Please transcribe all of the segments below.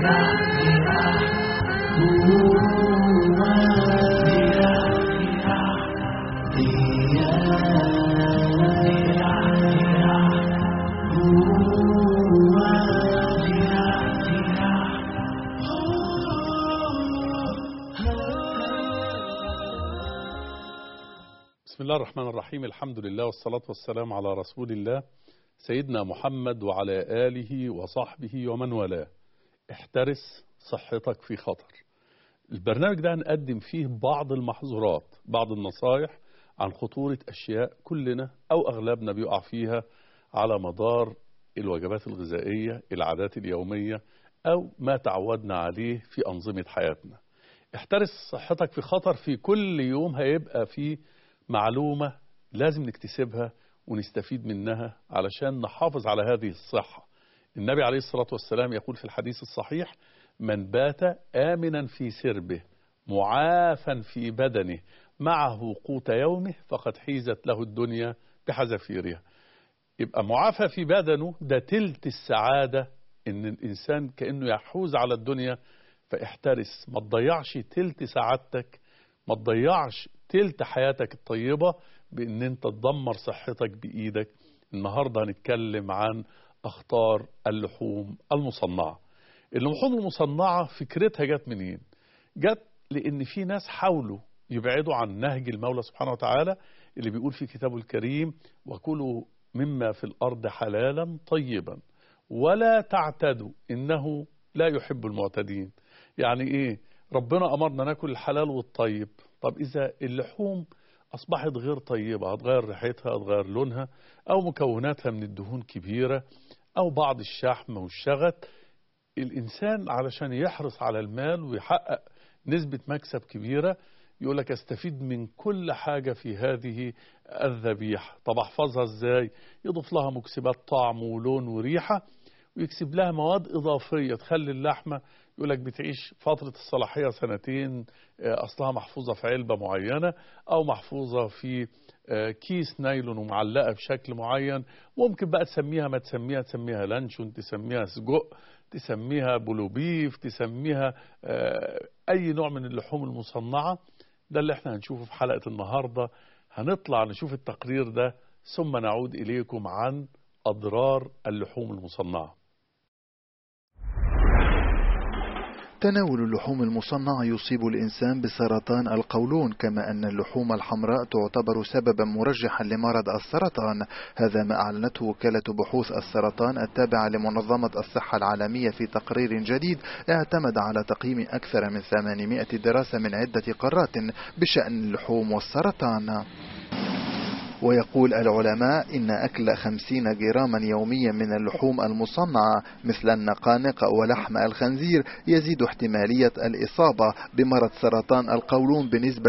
بسم الله الرحمن الرحيم الحمد لله والصلاة والسلام على رسول الله سيدنا محمد وعلى آله وصحبه ومن والاه احترس صحتك في خطر البرنامج ده هنقدم فيه بعض المحظورات بعض النصايح عن خطورة أشياء كلنا أو أغلبنا بيقع فيها على مدار الوجبات الغذائية العادات اليومية أو ما تعودنا عليه في أنظمة حياتنا احترس صحتك في خطر في كل يوم هيبقى فيه معلومة لازم نكتسبها ونستفيد منها علشان نحافظ على هذه الصحة النبي عليه الصلاة والسلام يقول في الحديث الصحيح من بات آمنا في سربه معافا في بدنه معه قوت يومه فقد حيزت له الدنيا بحذافيرها يبقى معافى في بدنه ده تلت السعادة ان الانسان كأنه يحوز على الدنيا فاحترس ما تضيعش تلت سعادتك ما تضيعش تلت حياتك الطيبة بان انت تدمر صحتك بايدك النهاردة هنتكلم عن اخطار اللحوم المصنعة اللحوم المصنعة فكرتها جت منين جت لان في ناس حاولوا يبعدوا عن نهج المولى سبحانه وتعالى اللي بيقول في كتابه الكريم وكلوا مما في الارض حلالا طيبا ولا تعتدوا انه لا يحب المعتدين يعني ايه ربنا امرنا ناكل الحلال والطيب طب اذا اللحوم اصبحت غير طيبة هتغير ريحتها هتغير لونها او مكوناتها من الدهون كبيرة او بعض الشحم والشغط الانسان علشان يحرص على المال ويحقق نسبة مكسب كبيرة يقول لك استفيد من كل حاجة في هذه الذبيحة طب احفظها ازاي يضيف لها مكسبات طعم ولون وريحة ويكسب لها مواد إضافية تخلي اللحمة يقول لك بتعيش فترة الصلاحية سنتين أصلها محفوظة في علبة معينة أو محفوظة في كيس نايلون ومعلقة بشكل معين ممكن بقى تسميها ما تسميها تسميها لانشون تسميها سجق تسميها بولوبيف تسميها أي نوع من اللحوم المصنعة ده اللي احنا هنشوفه في حلقة النهاردة هنطلع نشوف التقرير ده ثم نعود إليكم عن أضرار اللحوم المصنعة تناول اللحوم المصنعة يصيب الإنسان بسرطان القولون كما أن اللحوم الحمراء تعتبر سببا مرجحا لمرض السرطان هذا ما أعلنته وكالة بحوث السرطان التابعة لمنظمة الصحة العالمية في تقرير جديد اعتمد على تقييم أكثر من 800 دراسة من عدة قارات بشأن اللحوم والسرطان ويقول العلماء إن أكل خمسين جراما يوميا من اللحوم المصنعة مثل النقانق ولحم الخنزير يزيد احتمالية الإصابة بمرض سرطان القولون بنسبة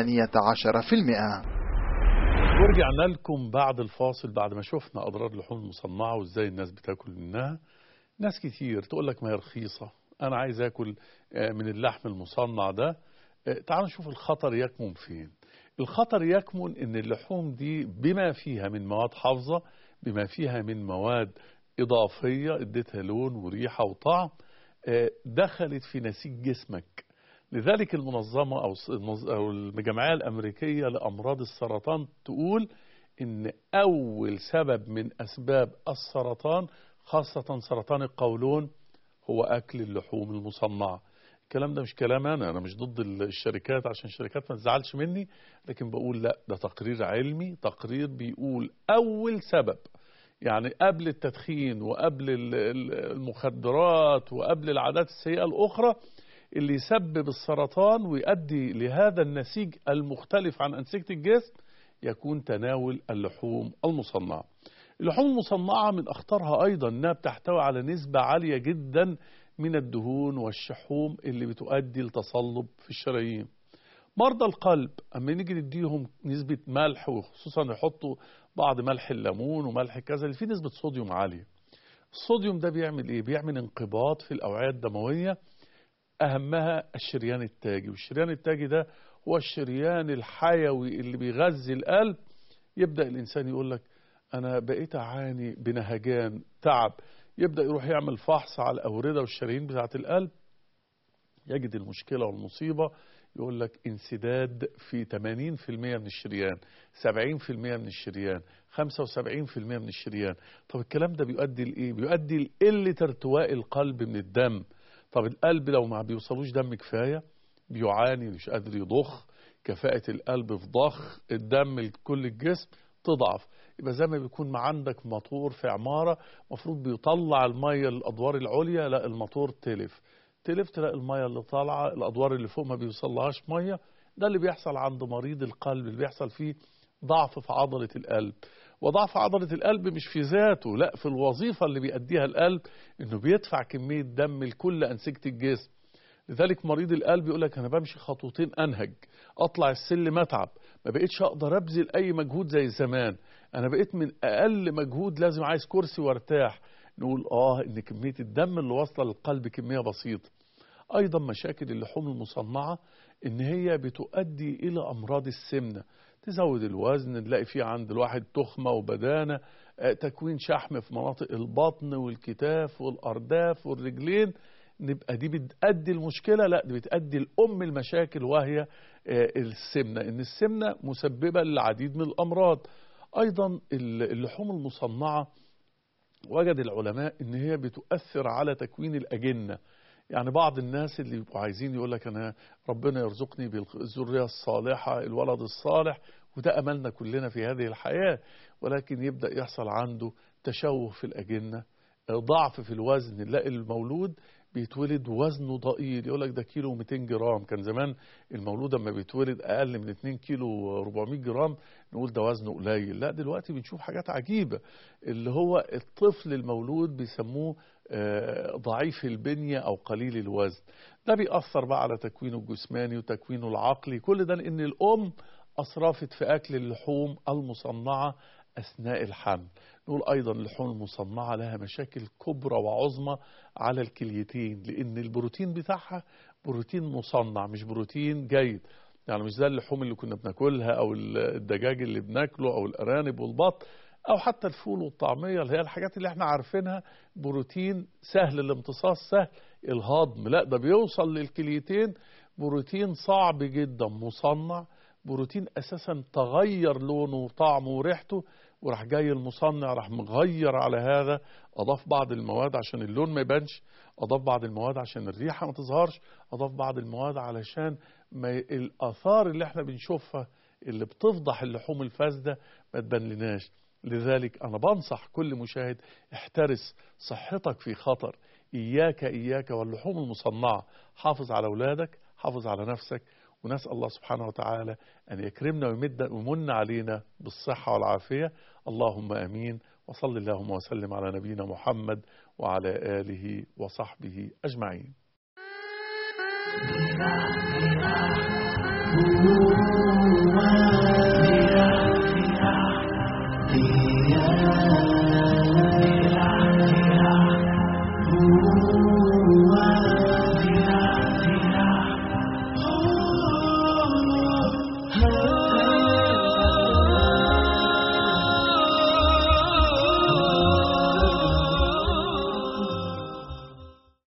18% ورجعنا لكم بعد الفاصل بعد ما شفنا أضرار اللحوم المصنعة وإزاي الناس بتاكل منها ناس كتير تقول لك ما هي رخيصة أنا عايز أكل من اللحم المصنع ده تعالوا نشوف الخطر يكمن فين الخطر يكمن ان اللحوم دي بما فيها من مواد حافظة بما فيها من مواد اضافية اديتها لون وريحة وطعم دخلت في نسيج جسمك لذلك المنظمة او الجمعية الامريكية لامراض السرطان تقول ان اول سبب من اسباب السرطان خاصة سرطان القولون هو اكل اللحوم المصنعة الكلام ده مش كلام انا انا مش ضد الشركات عشان الشركات ما تزعلش مني لكن بقول لا ده تقرير علمي تقرير بيقول اول سبب يعني قبل التدخين وقبل المخدرات وقبل العادات السيئة الاخرى اللي يسبب السرطان ويؤدي لهذا النسيج المختلف عن انسجة الجسم يكون تناول اللحوم المصنعة اللحوم المصنعة من اخطارها ايضا انها بتحتوي على نسبة عالية جدا من الدهون والشحوم اللي بتؤدي لتصلب في الشرايين مرضى القلب اما نيجي نديهم نسبة ملح وخصوصا يحطوا بعض ملح الليمون وملح كذا اللي فيه نسبة صوديوم عالية الصوديوم ده بيعمل ايه بيعمل انقباض في الاوعية الدموية اهمها الشريان التاجي والشريان التاجي ده هو الشريان الحيوي اللي بيغذي القلب يبدأ الانسان يقول لك انا بقيت اعاني بنهجان تعب يبدأ يروح يعمل فحص على الأوردة والشرايين بتاعة القلب يجد المشكلة والمصيبة يقول لك انسداد في 80% من الشريان 70% من الشريان 75% من الشريان طب الكلام ده بيؤدي لإيه بيؤدي لقلة ارتواء القلب من الدم طب القلب لو ما بيوصلوش دم كفاية بيعاني مش قادر يضخ كفاءة القلب في ضخ الدم لكل الجسم تضعف يبقى زي ما بيكون ما عندك موتور في عمارة مفروض بيطلع المية للأدوار العليا لا الموتور تلف تلف تلاقي المية اللي طالعة الأدوار اللي فوق ما بيوصلهاش مية ده اللي بيحصل عند مريض القلب اللي بيحصل فيه ضعف في عضلة القلب وضعف عضلة القلب مش في ذاته لا في الوظيفة اللي بيأديها القلب انه بيدفع كمية دم لكل أنسجة الجسم لذلك مريض القلب يقول لك انا بمشي خطوتين انهج اطلع السلم اتعب ما بقيتش اقدر ابذل اي مجهود زي زمان انا بقيت من اقل مجهود لازم عايز كرسي وارتاح نقول اه ان كمية الدم اللي واصله للقلب كمية بسيطة ايضا مشاكل اللحوم المصنعة ان هي بتؤدي الى امراض السمنة تزود الوزن نلاقي فيه عند الواحد تخمة وبدانة تكوين شحم في مناطق البطن والكتاف والارداف والرجلين نبقى دي بتأدي المشكلة لا دي بتأدي الأم المشاكل وهي السمنة إن السمنة مسببة للعديد من الأمراض أيضا اللحوم المصنعة وجد العلماء إن هي بتؤثر على تكوين الأجنة يعني بعض الناس اللي بيبقوا عايزين يقول لك أنا ربنا يرزقني بالذرية الصالحة الولد الصالح وده أملنا كلنا في هذه الحياة ولكن يبدأ يحصل عنده تشوه في الأجنة ضعف في الوزن نلاقي المولود بيتولد وزنه ضئيل يقول لك ده كيلو 200 جرام كان زمان المولود لما بيتولد اقل من 2 كيلو 400 جرام نقول ده وزنه قليل لا دلوقتي بنشوف حاجات عجيبة اللي هو الطفل المولود بيسموه ضعيف البنية او قليل الوزن ده بيأثر بقى على تكوينه الجسماني وتكوينه العقلي كل ده لان الام اسرفت في اكل اللحوم المصنعة اثناء الحمل نقول أيضا اللحوم المصنعة لها مشاكل كبرى وعظمى على الكليتين لأن البروتين بتاعها بروتين مصنع مش بروتين جيد يعني مش زي اللحوم اللي كنا بناكلها أو الدجاج اللي بناكله أو الأرانب والبط أو حتى الفول والطعمية اللي هي الحاجات اللي احنا عارفينها بروتين سهل الامتصاص سهل الهضم لا ده بيوصل للكليتين بروتين صعب جدا مصنع بروتين أساسا تغير لونه وطعمه وريحته وراح جاي المصنع راح مغير على هذا أضاف بعض المواد عشان اللون ما يبانش أضاف بعض المواد عشان الريحة ما تظهرش أضاف بعض المواد علشان ما الآثار اللي احنا بنشوفها اللي بتفضح اللحوم الفاسدة ما تبان لناش لذلك أنا بنصح كل مشاهد احترس صحتك في خطر إياك إياك واللحوم المصنعة حافظ على أولادك حافظ على نفسك ونسأل الله سبحانه وتعالى أن يكرمنا ويمد ويمن علينا بالصحة والعافية اللهم أمين وصل اللهم وسلم على نبينا محمد وعلى آله وصحبه أجمعين Ooh,